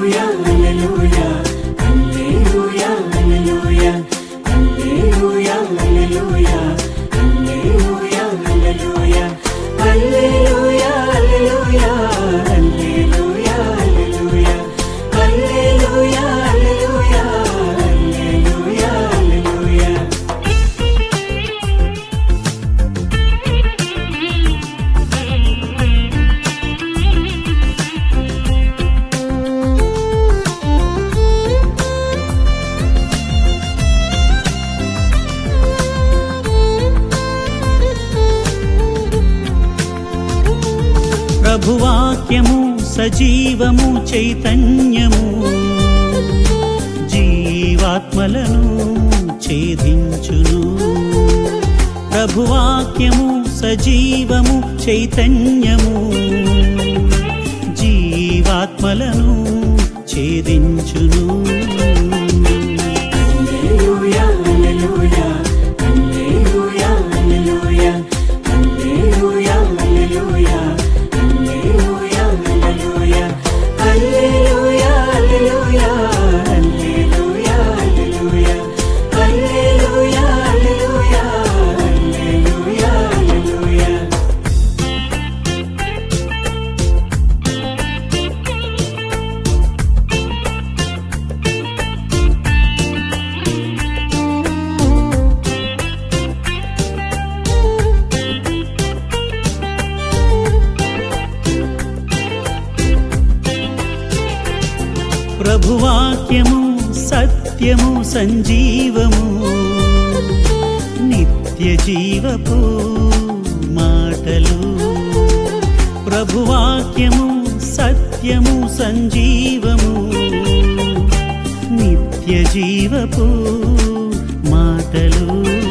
హల్లెలూయా హల్లెలూయా హల్లెలూయా హల్లెలూయా హల్లెలూయా హల్లెలూయా హల్లెలూయా హల్లెలూయా హల్లెలూయా హల్లెలూయా హల్లెలూయా హల్లెలూయా హల్లెలూయా హల్లెలూయా హల్లెలూయా హల్లెలూయా ప్రభువాక్యము సజీవము చైతన్యము జీవాత్మలను ఛేదించును ప్రభువాక్యము సజీవము చైతన్యము జీవాత్మలను ఛేదించును హల్లెలూయా హల్లెలూయా హల్లెలూయా హల్లెలూయా హల్లెలూయా హల్లెలూయా హల్లెలూయా హల్లెలూయా హల్లెలూయా హల్లెలూయా హల్లెలూయా హల్లెలూయా హల్లెలూయా హల్లెలూయా హల్లెలూయా హల్లెలూయా ప్రభువాక్యము సత్యము సంజీవము నిత్య జీవపు మాటలు ప్రభువాక్యము సత్యము సంజీవము నిత్య జీవపు మాటలు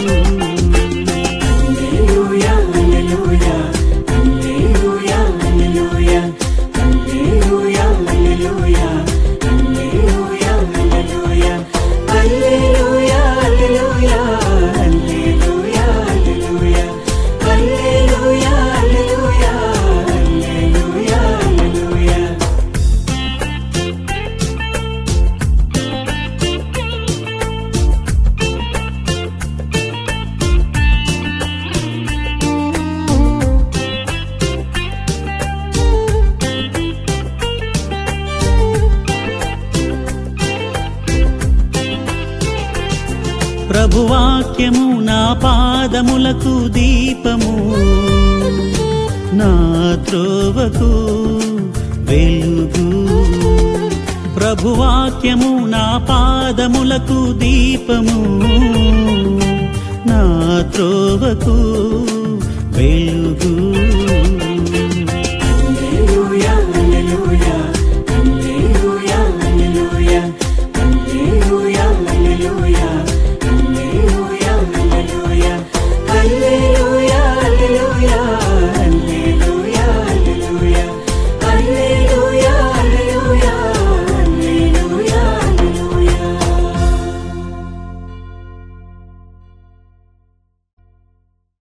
హల్లెలూయా హల్లెలూయా హల్లెలూయా హల్లెలూయా హల్లెలూయా హల్లెలూయా హల్లెలూయా హల్లెలూయా హల్లెలూయా హల్లెలూయా హల్లెలూయా హల్లెలూయా హల్లెలూయా హల్లెలూయా హల్లెలూయా హల్లెలూయా ప్రభువాక్యము నా పాదములకు దీపము నా త్రోవకు వెలుగు ప్రభువాక్యము నా పాదములకు దీపము నా త్రోవకు వెలుగు